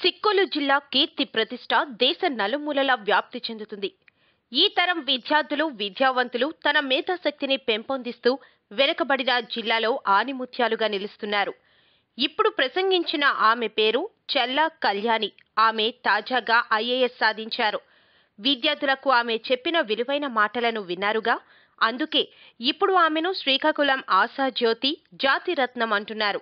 సిక్కోలు జిల్లా కీర్తి ప్రతిష్ట దేశ నలుమూలలా వ్యాప్తి చెందుతుంది ఈ తరం విద్యార్థులు విద్యావంతులు తన మేధాశక్తిని పెంపొందిస్తూ వెనుకబడిన జిల్లాలో ఆనిముత్యాలుగా నిలుస్తున్నారు ఇప్పుడు ప్రసంగించిన ఆమె పేరు చెల్లా కళ్యాణి ఆమె తాజాగా ఐఏఎస్ సాధించారు విద్యార్థులకు ఆమె చెప్పిన విలువైన మాటలను విన్నారుగా అందుకే ఇప్పుడు ఆమెను శ్రీకాకుళం ఆశాజ్యోతి జాతిరత్నం అంటున్నారు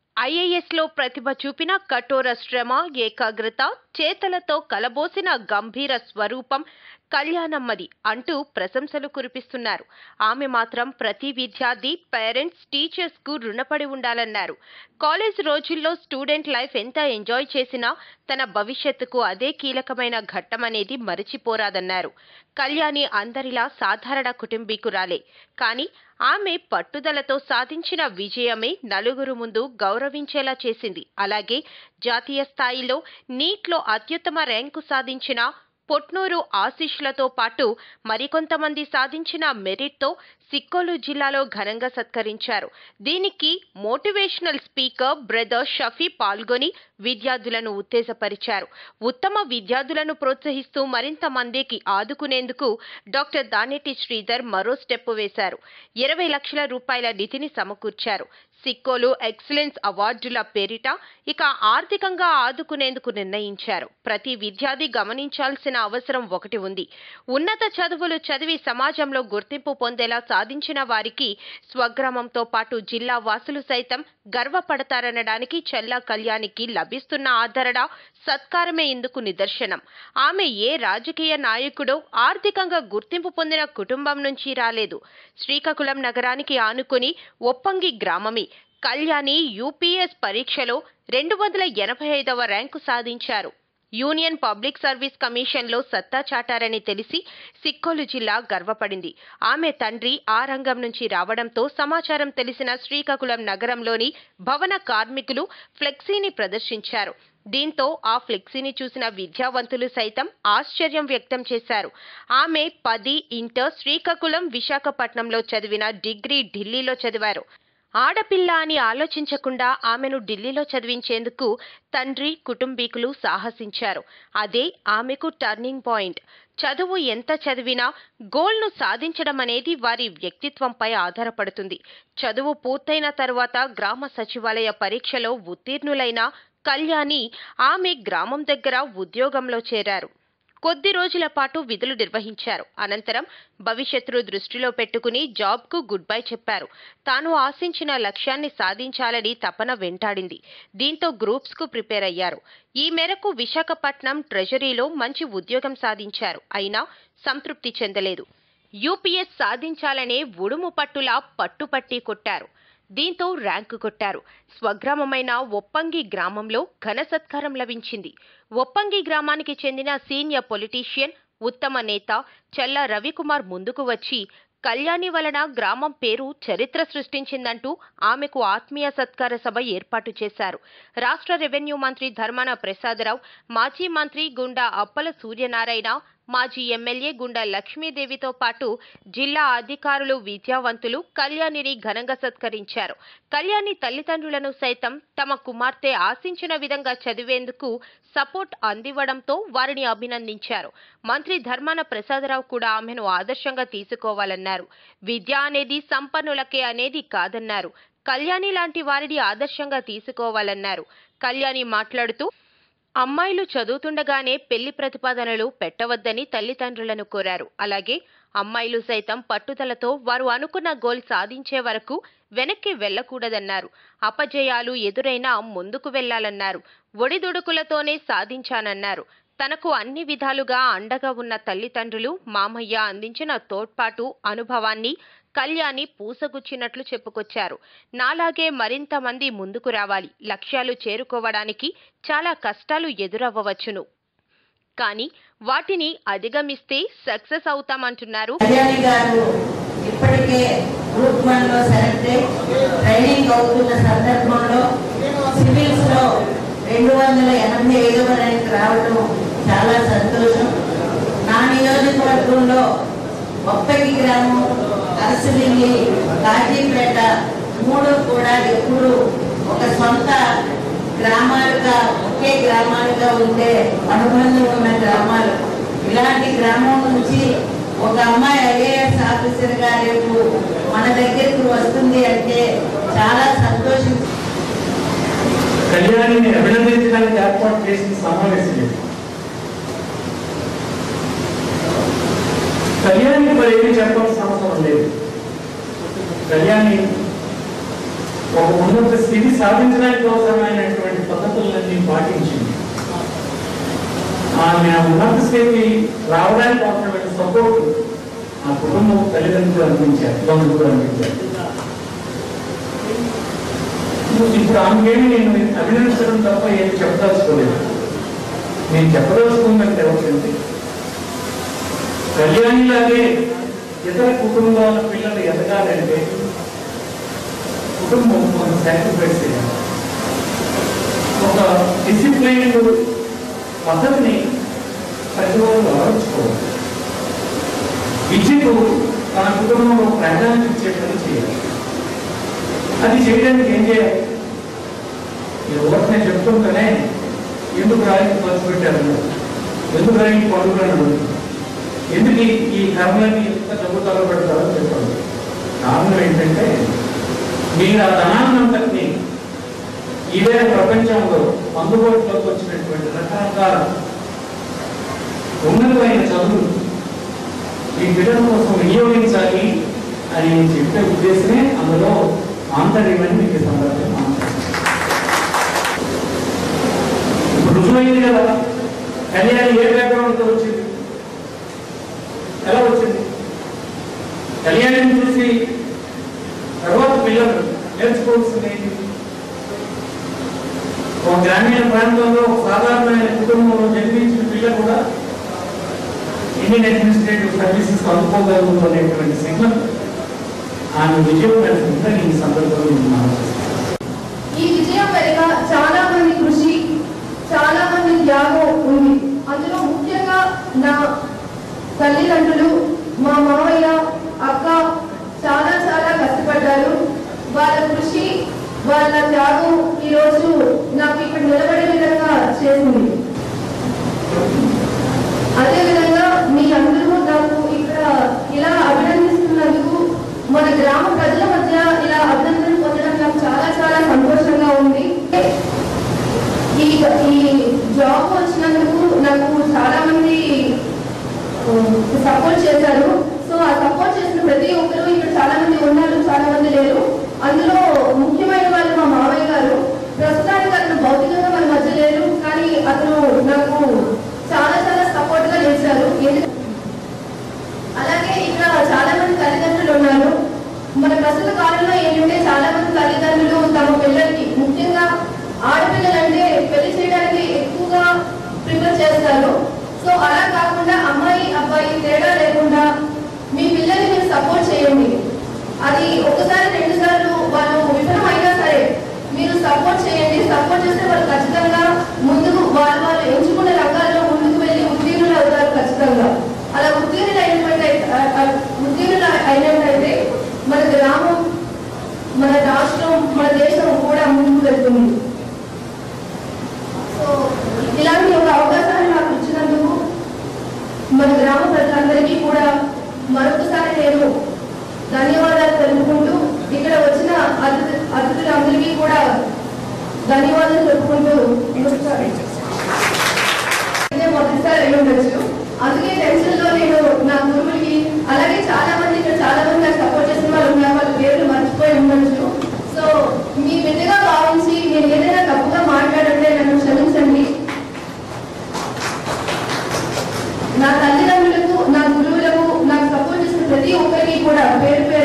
ఐఏఎస్ లో ప్రతిభ చూపిన కఠోర శ్రమ ఏకాగ్రత చేతలతో కలబోసిన గంభీర స్వరూపం కళ్యాణమ్మది అంటూ ప్రశంసలు కురిపిస్తున్నారు ఆమె మాత్రం ప్రతి విద్యార్థి పేరెంట్స్ టీచర్స్ కు రుణపడి ఉండాలన్నారు కాలేజ్ రోజుల్లో స్టూడెంట్ లైఫ్ ఎంత ఎంజాయ్ చేసినా తన భవిష్యత్తుకు అదే కీలకమైన ఘట్టం అనేది మరిచిపోరాదన్నారు కళ్యాణి అందరిలా సాధారణ కుటుంబీకురాలే కానీ ఆమె పట్టుదలతో సాధించిన విజయమే నలుగురు ముందు గౌరవించేలా చేసింది అలాగే జాతీయ స్థాయిలో నీట్లో అత్యుత్తమ ర్యాంకు సాధించిన పొట్నూరు ఆశీష్లతో పాటు మరికొంతమంది సాధించిన మెరిట్తో సిక్కోలు జిల్లాలో ఘనంగా సత్కరించారు దీనికి మోటివేషనల్ స్పీకర్ బ్రదర్ షఫీ పాల్గొని విద్యార్థులను ఉత్తేజపరిచారు ఉత్తమ విద్యార్థులను ప్రోత్సహిస్తూ మరింత మందికి ఆదుకునేందుకు డాక్టర్ దానేటి శ్రీధర్ మరో స్టెప్ వేశారు ఇరవై లక్షల రూపాయల నిధిని సమకూర్చారు సిక్కోలు ఎక్సలెన్స్ అవార్డుల పేరిట ఇక ఆర్థికంగా ఆదుకునేందుకు నిర్ణయించారు ప్రతి విద్యార్థి గమనించాల్సిన అవసరం ఒకటి ఉంది ఉన్నత చదువులు చదివి సమాజంలో గుర్తింపు పొందేలా సాధించిన వారికి స్వగ్రామంతో పాటు జిల్లా వాసులు సైతం గర్వపడతారనడానికి చెల్లా కళ్యాణికి లభిస్తున్న ఆదరణ సత్కారమే ఇందుకు నిదర్శనం ఆమె ఏ రాజకీయ నాయకుడో ఆర్థికంగా గుర్తింపు పొందిన కుటుంబం నుంచి రాలేదు శ్రీకాకుళం నగరానికి ఆనుకుని ఒప్పంగి గ్రామమే కళ్యాణి యూపీఎస్ పరీక్షలో రెండు వందల ఎనభై ఐదవ ర్యాంకు సాధించారు యూనియన్ పబ్లిక్ సర్వీస్ కమిషన్లో సత్తా చాటారని తెలిసి సిక్కోలు జిల్లా గర్వపడింది ఆమె తండ్రి ఆ రంగం నుంచి రావడంతో సమాచారం తెలిసిన శ్రీకాకుళం నగరంలోని భవన కార్మికులు ఫ్లెక్సీని ప్రదర్శించారు దీంతో ఆ ఫ్లెక్సీని చూసిన విద్యావంతులు సైతం ఆశ్చర్యం వ్యక్తం చేశారు ఆమె పది ఇంటర్ శ్రీకాకుళం విశాఖపట్నంలో చదివిన డిగ్రీ ఢిల్లీలో చదివారు ఆడపిల్ల అని ఆలోచించకుండా ఆమెను ఢిల్లీలో చదివించేందుకు తండ్రి కుటుంబీకులు సాహసించారు అదే ఆమెకు టర్నింగ్ పాయింట్ చదువు ఎంత చదివినా గోల్ను సాధించడం అనేది వారి వ్యక్తిత్వంపై ఆధారపడుతుంది చదువు పూర్తయిన తరువాత గ్రామ సచివాలయ పరీక్షలో ఉత్తీర్ణులైన కళ్యాణి ఆమె గ్రామం దగ్గర ఉద్యోగంలో చేరారు కొద్ది రోజుల పాటు విధులు నిర్వహించారు అనంతరం భవిష్యత్తును దృష్టిలో పెట్టుకుని జాబ్కు గుడ్ బై చెప్పారు తాను ఆశించిన లక్ష్యాన్ని సాధించాలని తపన వెంటాడింది దీంతో గ్రూప్స్కు ప్రిపేర్ అయ్యారు ఈ మేరకు విశాఖపట్నం ట్రెజరీలో మంచి ఉద్యోగం సాధించారు అయినా సంతృప్తి చెందలేదు యూపీఎస్ సాధించాలనే ఉడుము పట్టులా పట్టుపట్టి కొట్టారు దీంతో ర్యాంకు కొట్టారు స్వగ్రామమైన ఒప్పంగి గ్రామంలో ఘన సత్కారం లభించింది ఒప్పంగి గ్రామానికి చెందిన సీనియర్ పొలిటీషియన్ ఉత్తమ నేత చల్ల రవికుమార్ ముందుకు వచ్చి కళ్యాణి వలన గ్రామం పేరు చరిత్ర సృష్టించిందంటూ ఆమెకు ఆత్మీయ సత్కార సభ ఏర్పాటు చేశారు రాష్ట్ర రెవెన్యూ మంత్రి ధర్మాన ప్రసాదరావు మాజీ మంత్రి గుండా అప్పల సూర్యనారాయణ మాజీ ఎమ్మెల్యే గుండా లక్ష్మీదేవితో పాటు జిల్లా అధికారులు విద్యావంతులు కళ్యాణిని ఘనంగా సత్కరించారు కళ్యాణి తల్లిదండ్రులను సైతం తమ కుమార్తె ఆశించిన విధంగా చదివేందుకు సపోర్ట్ అందివ్వడంతో వారిని అభినందించారు మంత్రి ధర్మాన ప్రసాదరావు కూడా ఆమెను ఆదర్శంగా తీసుకోవాలన్నారు విద్య అనేది సంపన్నులకే అనేది కాదన్నారు కళ్యాణి లాంటి వారిని ఆదర్శంగా తీసుకోవాలన్నారు కళ్యాణి మాట్లాడుతూ అమ్మాయిలు చదువుతుండగానే పెళ్లి ప్రతిపాదనలు పెట్టవద్దని తల్లిదండ్రులను కోరారు అలాగే అమ్మాయిలు సైతం పట్టుదలతో వారు అనుకున్న గోల్ సాధించే వరకు వెనక్కి వెళ్లకూడదన్నారు అపజయాలు ఎదురైనా ముందుకు వెళ్లాలన్నారు ఒడిదుడుకులతోనే సాధించానన్నారు తనకు అన్ని విధాలుగా అండగా ఉన్న తల్లిదండ్రులు మామయ్య అందించిన తోడ్పాటు అనుభవాన్ని కళ్యాణి పూసగుచ్చినట్లు చెప్పుకొచ్చారు నాలాగే మరింత మంది ముందుకు రావాలి లక్ష్యాలు చేరుకోవడానికి చాలా కష్టాలు ఎదురవ్వవచ్చును కానీ వాటిని అధిగమిస్తే సక్సెస్ అవుతామంటున్నారు కళ్యాణి గారు ఇప్పటికే గ్రూప్ వన్ లో సెలెక్ట్ అయి ట్రైనింగ్ అవుతున్న సందర్భంలో సివిల్స్ లో రెండు వందల ఎనభై ఐదవ ర్యాంక్ రావడం చాలా సంతోషం నా నియోజకవర్గంలో ఒప్పకి గ్రామం అరసలింగి కాజీపేట మూడు కూడా ఎప్పుడు ఒక సొంత గ్రామాలుగా ఒక ఒకే గ్రామాలుగా ఉంటే అనుబంధం ఉన్న గ్రామాలు ఇలాంటి గ్రామం నుంచి ఒక అమ్మాయి ఐఏఎస్ ఆఫీసర్ గా రేపు మన దగ్గరికి వస్తుంది అంటే చాలా సంతోషం కళ్యాణిని అభినందించడానికి ఏర్పాటు చేసిన సమావేశం ఇది కళ్యాణి మరి ఏమి చెప్పాల్సిన అవసరం లేదు కళ్యాణి ఒక ఉన్నత స్థితి సాధించడానికి అవసరమైనటువంటి పద్ధతులన్నీ పాటించింది ఆమె ఆ ఉన్నత స్థితి రావడానికి అవసరమైన సపోర్ట్ ఆ కుటుంబం తల్లిదండ్రులు అందించారు బంధువులు అందించారు ఇప్పుడు ఆమెకేమి నేను అభినందించడం తప్ప ఏమి చెప్పదలుచుకోలేదు నేను చెప్పదలుచుకుందంటే ఎవరికంటే కళ్యాణిలాగే ఇతర కుటుంబాల పిల్లలు ఎదగాలంటే కుటుంబం కొంత సాక్రిఫైస్ చేయాలి ఒక డిసిప్లైన్ పద్ధతిని ప్రతి వాళ్ళు అలవర్చుకోవాలి విద్యకు తన కుటుంబంలో ప్రాధాన్యత ఇచ్చేటట్టు చేయాలి అది చేయడానికి ఏం చేయాలి ఈ ఓట్ నేను చెప్తుంటేనే ఎందుకు రాయికి ఖర్చు పెట్టారు ఎందుకు రాయికి పండుగను ఎందుకు ఈ- ఈ కర్మలన్నీ ఎంత డబ్బు తగలబెడతారో చెప్పండి కారణం ఏంటంటే మీరు ఆ ధనాన్నంతటిని ఇదే ప్రపంచంలో అందుబాటులోకి వచ్చినటువంటి రకరకాల ఉన్నతమైన చదువులు ఈ బిడ్డల కోసం వినియోగించాలి అని నేను చెప్పే ఉద్దేశమే అందులో ఆంతర్యమని మీకు ఈ సందర్భంగా మాట్లాడుతున్నాను. ఇప్పుడు రుజువైంది కదా కళ్యాణి ఏ బ్యాక్గ్రౌండ్తో వచ్చింది ఎలా వచ్చింది కళ్యాణిని చూసి తర్వాత పిల్లలు నేర్చుకోవాల్సింది ఏంటి ఒక గ్రామీణ ప్రాంతంలో ఒక సాధారణమైన కుటుంబంలో జన్మించిన పిల్ల కూడా ఇండియన్ అడ్మినిస్ట్రేటివ్ సర్వీసెస్ అందుకోగలుగుతుంది అనేటువంటి సిగ్నల్ ఆమె విజయం వెళ్తుందని ఈ సందర్భంలో నేను ఆలోచిస్తాను ఈ విజయం వెనుక చాలా మంది కృషి చాలా మంది త్యాగం ఉంది అందులో ముఖ్యంగా నా తల్లిదండ్రులు మా మామయ్య అక్క చాలా చాలా కష్టపడ్డారు వాళ్ళ కృషి వాళ్ళ త్యాగం ఈరోజు నాకు ఇక్కడ నిలబడే విధంగా చేసింది అదేవిధంగా మీ అందరూ నాకు ఇక్కడ ఇలా అభినందిస్తున్నందుకు మన గ్రామ ప్రజల మధ్య ఇలా అభినందనలు పొందడం నాకు చాలా చాలా సంతోషంగా ఉంది ఈ ఈ జాబ్ వచ్చినందుకు నాకు చాలా మంది సపోర్ట్ చేశారు సో ఆ సపోర్ట్ చేసిన ప్రతి ఒక్కరు ఇక్కడ చాలా మంది ఉన్నారు చాలా మంది లేరు అందులో ముఖ్యమైన వాళ్ళు మా మామయ్య గారు ప్రస్తుతానికి అతను భౌతికంగా మన మధ్య లేరు కానీ అతను నాకు చాలా చాలా సపోర్ట్ గా చేశారు ఎందుకంటే అలాగే ఇక్కడ చాలా మంది తల్లిదండ్రులు ఉన్నారు మన ప్రస్తుత కాలంలో ఏంటంటే చాలా మంది తల్లిదండ్రులు తమ పిల్లలకి ముఖ్యంగా ఆడపిల్లలంటే పెళ్లి చేయడానికి ఎక్కువగా ప్రిఫర్ చేస్తారు సో అలా కాకుండా అమ్మాయి అబ్బాయి తేడా లేకుండా మీ పిల్లల్ని మీరు సపోర్ట్ చేయండి అది ఒకసారి రెండు సార్లు వాళ్ళు విఫలం అయినా సరే మీరు సపోర్ట్ చేయండి సపోర్ట్ చేస్తే వాళ్ళు ఖచ్చితంగా ముందుకు వాళ్ళు వాళ్ళు ఎంచుకున్న రంగాల్లో ముందుకు వెళ్ళి ఉత్తీర్ణులు అవుతారు ఖచ్చితంగా అలా ఉత్తీర్ణులు అయినటువంటి ఉత్తీర్ణులు అయినట్టయితే మన గ్రామం మన రాష్ట్రం మన దేశం కూడా ముందుకు వెళ్తుంది సో ఇలాంటి ఒక అవకాశాన్ని నాకు ఇచ్చినందుకు మన గ్రామ ప్రజలందరికీ కూడా మరొకసారి నేను ధన్యవాదాలు తెలుపుకుంటూ ఇక్కడ వచ్చిన అతిథి అతిథులందరికీ కూడా ధన్యవాదాలు తెలుపుకుంటూ ఇదే మొదటిసారి అయి ఉండొచ్చు అందుకే టెన్షన్ లో నేను నా గురువులకి అలాగే చాలా మంది ఇక్కడ చాలా మంది నాకు సపోర్ట్ చేసిన వాళ్ళు ఉన్నారు వాళ్ళ పేర్లు మర్చిపోయి ఉండొచ్చు సో మీ బిడ్డగా భావించి నేను ఏదైనా తప్పుగా మాట్లాడంటే నన్ను క్షమించండి నా తల్లిదండ్రులకు నా గురువులకు నాకు సపోర్ట్ చేసిన ప్రతి ఒక్కరికి కూడా పేరు పేరు